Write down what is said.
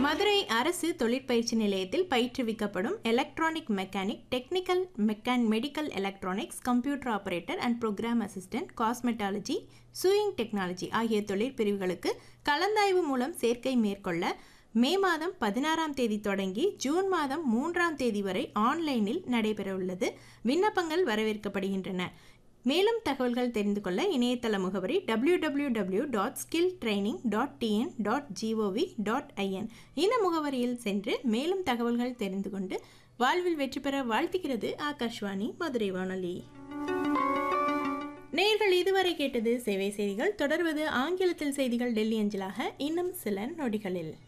மதுரை அரசு தொழிற்பயிற்சி நிலையத்தில் பயிற்றுவிக்கப்படும் எலக்ட்ரானிக் மெக்கானிக் டெக்னிக்கல் மெக்கான் medical electronics computer operator and program assistant cosmetology sewing technology ஆகிய தொழிற்பிரிவுகளுக்கு கலந்தாய்வு மூலம் சேர்க்கை மேற்கொள்ள மே மாதம் பதினாறாம் தேதி தொடங்கி ஜூன் மாதம் மூன்றாம் தேதி வரை ஆன்லைனில் நடைபெறவுள்ளது விண்ணப்பங்கள் வரவேற்கப்படுகின்றன மேலும் தகவல்கள் தெரிந்து கொள்ள இணையதள முகவரி W W W dot skill training dot TN dot GOV dot IN இந்த முகவரியில் சென்று மேலும் தகவல்கள் தெரிந்து கொண்டு வாழ்வில் வெற்றி பெற வாழ்த்துகிறது ஆகாஷ்வாணி மதுரை வானொலி நேர்கள் இதுவரை கேட்டது சேவை செய்திகள் தொடர்வது ஆங்கிலத்தில் செய்திகள் டெல்லி அஞ்சலாக இன்னும் சில நொடிகளில்